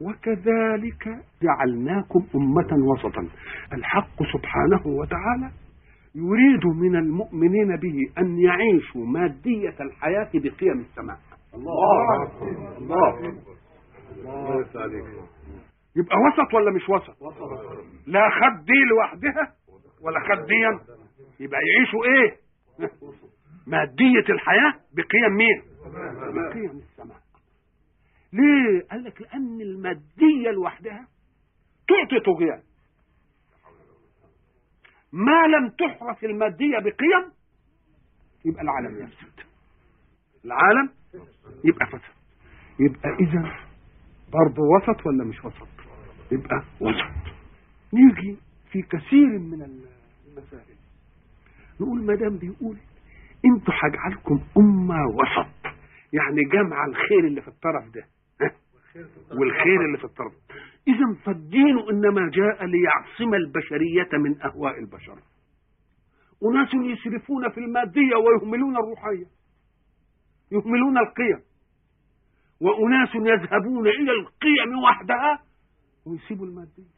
وكذلك جعلناكم أمة وسطا الحق سبحانه وتعالى يريد من المؤمنين به أن يعيشوا مادية الحياة بقيم السماء الله الله الله عليك يبقى وسط ولا مش وسط لا خد دي لوحدها ولا خد دي يبقى يعيشوا ايه مادية الحياة بقيم مين بقيم السماء ليه قال لك لأن المادية لوحدها تعطي طغيان ما لم تحرس المادية بقيم يبقى العالم يفسد العالم يبقى فسد يبقى إذا برضه وسط ولا مش وسط يبقى وسط نيجي في كثير من المسائل نقول ما دام بيقول انتوا هجعلكم امه وسط يعني جمع الخير اللي في الطرف ده ها؟ والخير اللي في الطرف اذا فالدين انما جاء ليعصم البشريه من اهواء البشر اناس يسرفون في الماديه ويهملون الروحيه يهملون القيم واناس يذهبون الى القيم وحدها ويسيبوا الماديه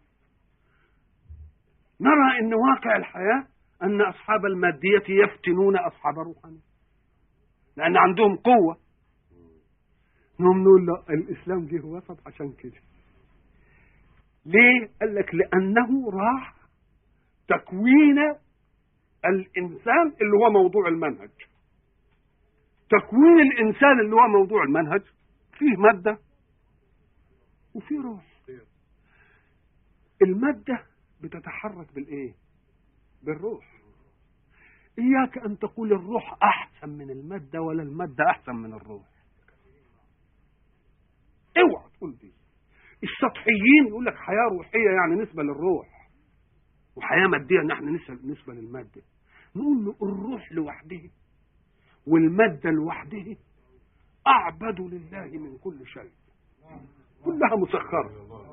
نرى ان واقع الحياه ان اصحاب الماديه يفتنون اصحاب الروحانيه لان عندهم قوه نقوم نقول له الاسلام جه وسط عشان كده ليه قال لك لانه راح تكوين الانسان اللي هو موضوع المنهج تكوين الانسان اللي هو موضوع المنهج فيه ماده وفيه روح الماده بتتحرك بالايه بالروح اياك ان تقول الروح احسن من الماده ولا الماده احسن من الروح اوعى تقول دي السطحيين يقول لك حياه روحيه يعني نسبه للروح وحياه ماديه ان احنا نسبه للماده نقول له الروح لوحده والماده لوحده اعبد لله من كل شيء كلها مسخره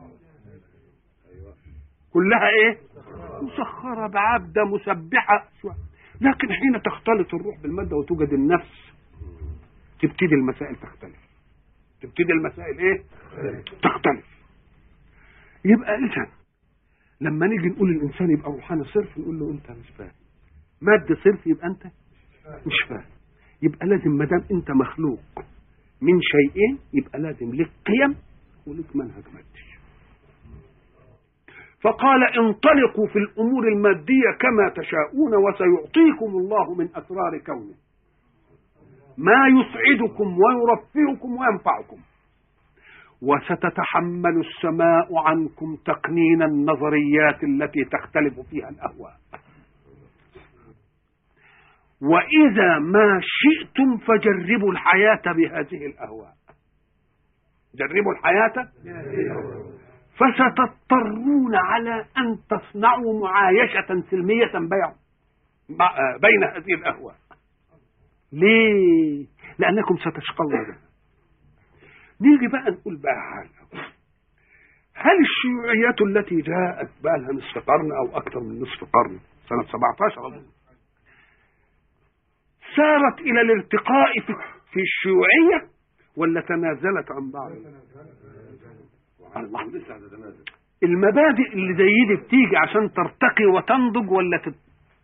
كلها ايه مسخرة بعبدة مسبحة لكن حين تختلط الروح بالمادة وتوجد النفس تبتدي المسائل تختلف تبتدي المسائل ايه تختلف يبقى اذا لما نيجي نقول الانسان يبقى روحاني صرف نقول له انت مش فاهم مادة صرف يبقى انت مش فاهم يبقى لازم ما دام انت مخلوق من شيئين يبقى لازم لك قيم ولك منهج مادي فقال انطلقوا في الامور الماديه كما تشاءون وسيعطيكم الله من اسرار كونه ما يسعدكم ويرفهكم وينفعكم وستتحمل السماء عنكم تقنين النظريات التي تختلف فيها الاهواء واذا ما شئتم فجربوا الحياه بهذه الاهواء جربوا الحياه فستضطرون على أن تصنعوا معايشة سلمية بين هذه الأهواء ليه؟ لأنكم ستشقون بها نيجي بقى نقول بقى حاجة هل الشيوعيات التي جاءت بقى لها نصف قرن أو أكثر من نصف قرن سنة 17 أظن سارت إلى الارتقاء في الشيوعية ولا تنازلت عن بعض؟ الله لسه هتتنازل المبادئ اللي زي دي بتيجي عشان ترتقي وتنضج ولا تت...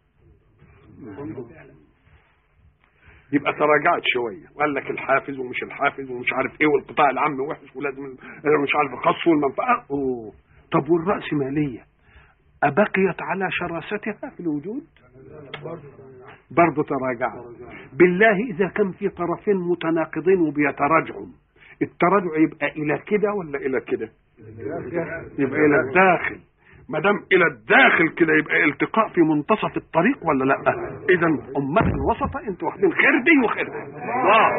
يبقى تراجعت شويه وقال لك الحافز ومش الحافز ومش عارف ايه والقطاع العام وحش ولازم مش عارف الخص والمنفعه أوه. طب والراسماليه أبقيت على شراستها في الوجود برضه تراجعت بالله إذا كان في طرفين متناقضين وبيتراجعوا التراجع يبقى الى كده ولا الى كده يبقى الى الداخل ما دام الى الداخل كده يبقى التقاء في منتصف الطريق ولا لا اذا امه وسطة انتوا واخدين خير دي وخير دي الله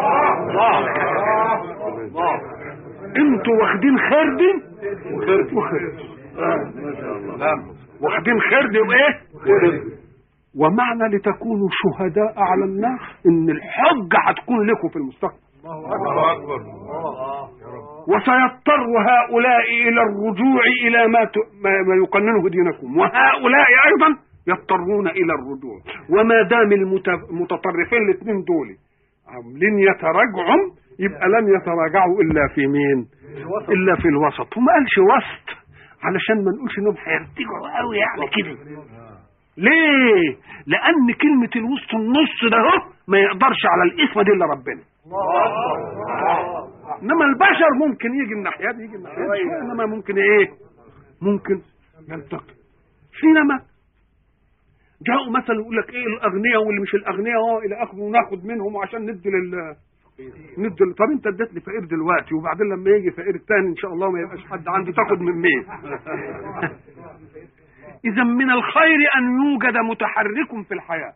الله الله انتوا واخدين خير دي وخير دي وخير دي ما شاء الله واخدين خير دي وايه ومعنى لتكونوا شهداء على الناس ان الحجه هتكون لكم في المستقبل الله اكبر وسيضطر هؤلاء الى الرجوع الى ما ما يقننه دينكم وهؤلاء ايضا يضطرون الى الرجوع وما دام المتطرفين الاثنين دول عاملين يتراجعوا يبقى لن يتراجعوا الا في مين الا في الوسط وما قالش وسط علشان ما نقولش انهم هيرتجعوا قوي يعني كده ليه لان كلمه الوسط النص ده اهو ما يقدرش على الاسم دي الا ربنا انما البشر ممكن يجي الناحيه دي يجي الناحيه دي شوية، انما ممكن ايه ممكن يلتقي حينما جاءوا مثلا يقول لك ايه الاغنياء واللي مش الاغنياء اه الى اخره وناخد منهم عشان ندي لل ندي ل- طب انت اديت لي فقير دلوقتي وبعدين لما يجي فقير الثاني ان شاء الله ما يبقاش حد عنده تاخد من مين اذا من الخير ان يوجد متحرك في الحياه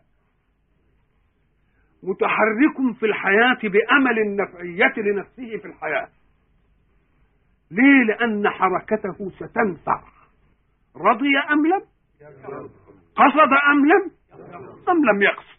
متحرك في الحياه بامل النفعيه لنفسه في الحياه ليه لان حركته ستنفع رضي ام لم قصد ام لم ام لم يقصد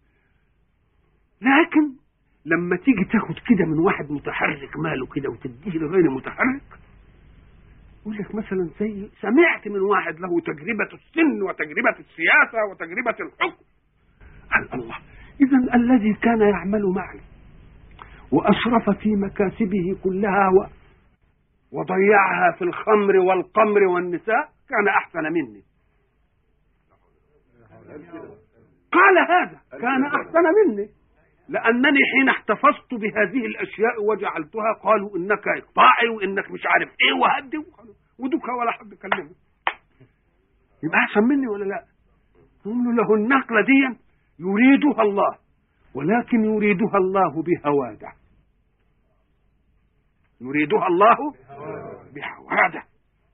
لكن لما تيجي تاخد كده من واحد متحرك ماله كده وتديه لغير متحرك يقول لك مثلا زي سمعت من واحد له تجربة السن وتجربة السياسة وتجربة الحكم قال الله إذا الذي كان يعمل معي وأسرف في مكاسبه كلها و... وضيعها في الخمر والقمر والنساء كان أحسن مني قال هذا كان أحسن مني لأنني حين احتفظت بهذه الأشياء وجعلتها قالوا إنك إقطاعي وإنك مش عارف إيه وهدي وقالوا- ودك ولا حد كلمه يبقى أحسن مني ولا لا؟ نقول له النقلة دي يريدها الله ولكن يريدها الله بهواده يريدها الله بهواده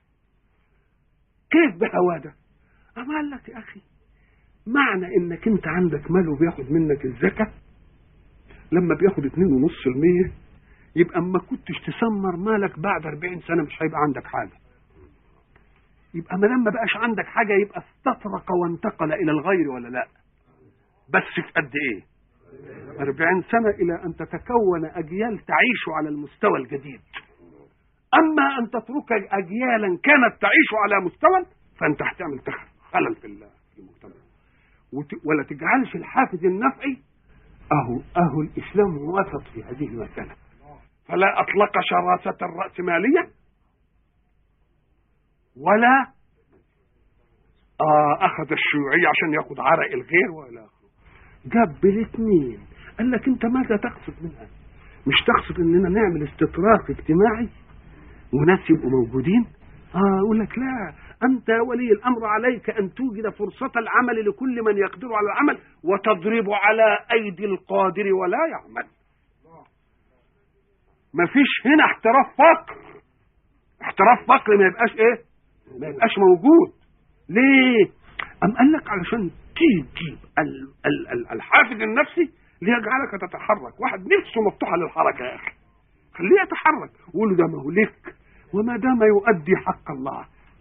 كيف بهواده؟ أما قال لك يا أخي معنى انك انت عندك مال وبياخد منك الزكاة لما بياخد اتنين ونص المية يبقى اما كنتش تسمر مالك بعد اربعين سنة مش هيبقى عندك حاجة يبقى ما دام ما بقاش عندك حاجة يبقى استطرق وانتقل الى الغير ولا لا بس في قد ايه أربعين سنة إلى أن تتكون أجيال تعيش على المستوى الجديد أما أن تترك أجيالا كانت تعيش على مستوى فأنت هتعمل تخ- خلل في ال- في المجتمع وت- ولا تجعلش الحافز النفعي أهو أهو الإسلام وسط في هذه المسألة فلا أطلق شراسة الرأسمالية ولا آه أخذ الشيوعية عشان ياخد عرق الغير ولا آخره جاب بالاثنين قال لك أنت ماذا تقصد منها مش تقصد اننا نعمل استطراق اجتماعي وناس يبقوا موجودين اه يقول لك لا انت يا ولي الامر عليك ان توجد فرصه العمل لكل من يقدر على العمل وتضرب على ايدي القادر ولا يعمل مفيش هنا احتراف فقر احتراف فقر ما يبقاش ايه ما يبقاش موجود ليه ام قال لك علشان تجيب ال- ال- ال- الحافز النفسي ليجعلك تتحرك واحد نفسه مفتوحه للحركه يا اخي خليه يتحرك وقول له ده ما هو لك وما دام يؤدي حق الله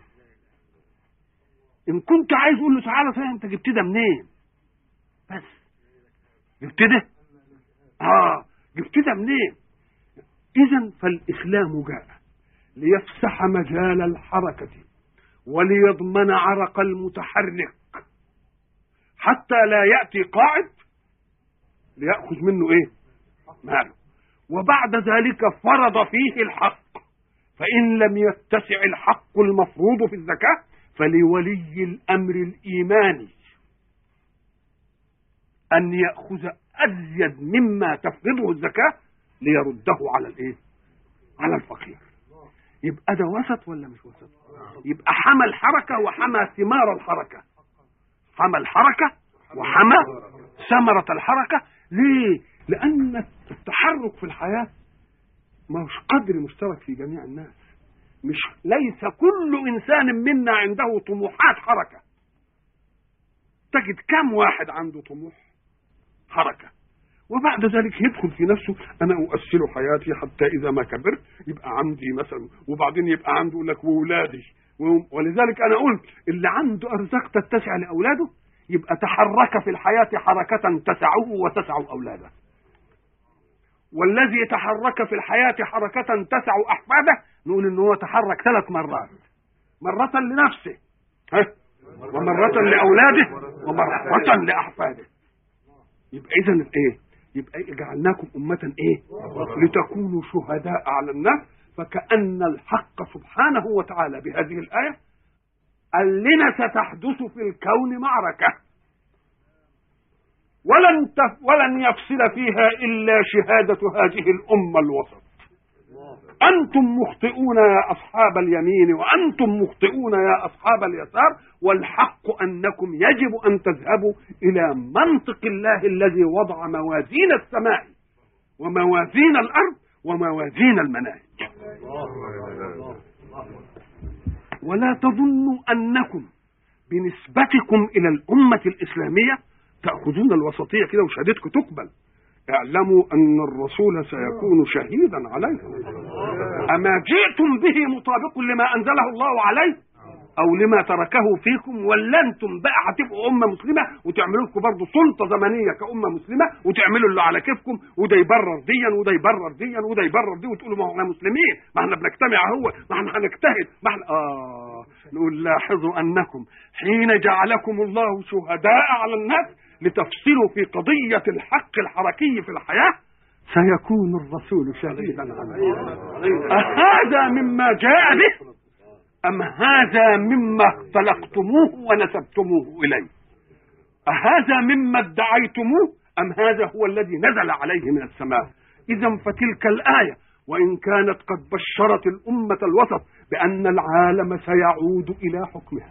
ان كنت عايز قول له تعالى طيب انت جبت ده منين بس جبت ده اه جبت ده منين اذا فالاسلام جاء ليفسح مجال الحركه وليضمن عرق المتحرك حتى لا ياتي قاعد ليأخذ منه ايه ماله وبعد ذلك فرض فيه الحق فإن لم يتسع الحق المفروض في الزكاة فلولي الأمر الإيماني أن يأخذ أزيد مما تفرضه الزكاة ليرده على الإيه؟ على الفقير يبقى ده وسط ولا مش وسط؟ يبقى حمى الحركة وحمى ثمار الحركة حمى الحركة وحمى ثمرة الحركة ليه؟ لأن التحرك في الحياة ما هوش قدر مشترك في جميع الناس مش ليس كل إنسان منا عنده طموحات حركة تجد كم واحد عنده طموح حركة وبعد ذلك يدخل في نفسه انا اؤصل حياتي حتى اذا ما كبرت يبقى عندي مثلا وبعدين يبقى عنده يقول لك واولادي و- ولذلك انا قلت اللي عنده ارزاق تتسع لاولاده يبقى تحرك في الحياه حركه تسعه وتسع اولاده والذي تحرك في الحياه حركه تسع احفاده نقول ان هو تحرك ثلاث مرات مره لنفسه ها ومره لاولاده ومره لاحفاده يبقى اذا ايه يبقى جعلناكم أمة إيه لتكونوا شهداء على الناس فكأن الحق سبحانه وتعالى بهذه الآية قال لنا ستحدث في الكون معركة ولن تف ولن يفصل فيها إلا شهادة هذه الأمة الوسط أنتم مخطئون يا أصحاب اليمين وأنتم مخطئون يا أصحاب اليسار والحق أنكم يجب أن تذهبوا إلى منطق الله الذي وضع موازين السماء وموازين الأرض وموازين المناهج ولا تظنوا أنكم بنسبتكم إلى الأمة الإسلامية تأخذون الوسطية كده وشهادتكم تقبل اعلموا أن الرسول سيكون شهيدا عليكم أما جئتم به مطابق لما أنزله الله عليه أو لما تركه فيكم ولا أنتم بقى هتبقوا أمة مسلمة وتعملوا لكم برضه سلطة زمنية كأمة مسلمة وتعملوا اللي على كيفكم وده يبرر ديا وده يبرر ديا وده يبرر دي وتقولوا ما احنا مسلمين ما احنا بنجتمع هو ما احنا هنجتهد ما احنا آه نقول لاحظوا أنكم حين جعلكم الله شهداء على الناس لتفصلوا في قضية الحق الحركي في الحياة سيكون الرسول شهيدا عليكم أهذا مما جاء به أم هذا مما اختلقتموه ونسبتموه إليه أهذا مما ادعيتموه أم هذا هو الذي نزل عليه من السماء إذا فتلك الآية وإن كانت قد بشرت الأمة الوسط بأن العالم سيعود إلى حكمها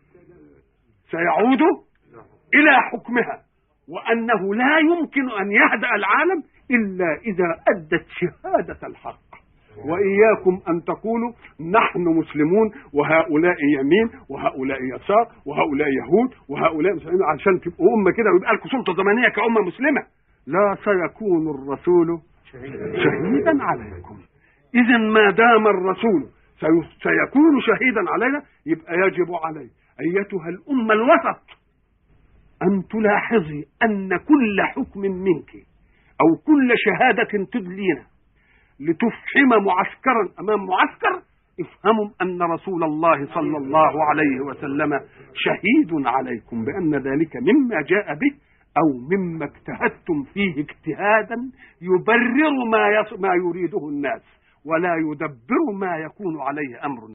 سيعود إلى حكمها وأنه لا يمكن أن يهدأ العالم إلا إذا أدت شهادة الحق وإياكم أن تقولوا نحن مسلمون وهؤلاء يمين وهؤلاء يسار وهؤلاء يهود وهؤلاء مسلمين عشان تبقوا أمة كده ويبقى لكم سلطة زمنية كأمة مسلمة لا سيكون الرسول شهيدا عليكم إذا ما دام الرسول سيكون شهيدا علينا يبقى يجب علي أيتها الأمة الوسط أن تلاحظي أن كل حكم منك أو كل شهادة تدلينا لتفحم معسكرا أمام معسكر افهموا أن رسول الله صلى الله عليه وسلم شهيد عليكم بأن ذلك مما جاء به أو مما اجتهدتم فيه اجتهادا يبرر ما, ما يريده الناس ولا يدبر ما يكون عليه أمر